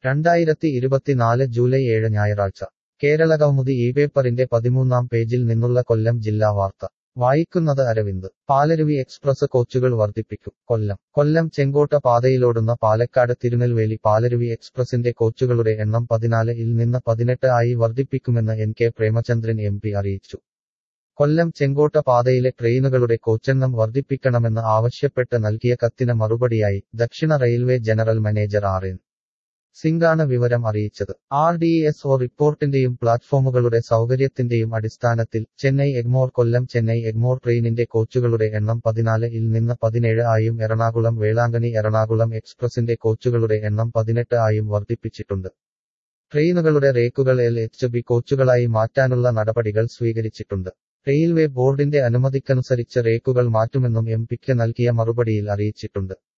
രണ്ടായിരത്തി ഇരുപത്തിനാല് ജൂലൈ ഏഴ് ഞായറാഴ്ച കേരളകൗമുദി ഈ പേപ്പറിന്റെ പതിമൂന്നാം പേജിൽ നിന്നുള്ള കൊല്ലം ജില്ലാ വാർത്ത വായിക്കുന്നത് അരവിന്ദ് പാലരുവി എക്സ്പ്രസ് കോച്ചുകൾ വർദ്ധിപ്പിക്കും കൊല്ലം കൊല്ലം ചെങ്കോട്ട പാതയിലോടുന്ന പാലക്കാട് തിരുനെൽവേലി പാലരുവി എക്സ്പ്രസിന്റെ കോച്ചുകളുടെ എണ്ണം പതിനാല് ഇൽ നിന്ന് പതിനെട്ട് ആയി വർദ്ധിപ്പിക്കുമെന്ന് N K Premachandran M P അറിയിച്ചു കൊല്ലം ചെങ്കോട്ട പാതയിലെ ട്രെയിനുകളുടെ കോച്ചെണ്ണം വർദ്ധിപ്പിക്കണമെന്ന് ആവശ്യപ്പെട്ട് നൽകിയ കത്തിന് മറുപടിയായി ദക്ഷിണ railway general manager R N സിംഗാണ് വിവരം അറിയിച്ചത് ആർ ഡി എസ് ഒ റിപ്പോർട്ടിന്റെയും പ്ലാറ്റ്ഫോമുകളുടെ സൗകര്യത്തിന്റെയും അടിസ്ഥാനത്തിൽ ചെന്നൈ എഗ്മോർ കൊല്ലം ചെന്നൈ എഗ്മോർ ട്രെയിനിന്റെ കോച്ചുകളുടെ എണ്ണം പതിനാല് ഇൽ നിന്ന് പതിനേഴ് ആയും എറണാകുളം വേളാങ്കണ്ണി എറണാകുളം എക്സ്പ്രസിന്റെ കോച്ചുകളുടെ എണ്ണം പതിനെട്ട് ആയും വർദ്ധിപ്പിച്ചിട്ടുണ്ട് ട്രെയിനുകളുടെ റേക്കുകൾ എൽ എച്ച് ബി കോച്ചുകളായി മാറ്റാനുള്ള നടപടികൾ സ്വീകരിച്ചിട്ടുണ്ട് റെയിൽവേ ബോർഡിന്റെ അനുമതിക്കനുസരിച്ച് റേക്കുകൾ മാറ്റുമെന്നും എം പിക്ക് നൽകിയ മറുപടിയിൽ അറിയിച്ചിട്ടുണ്ട്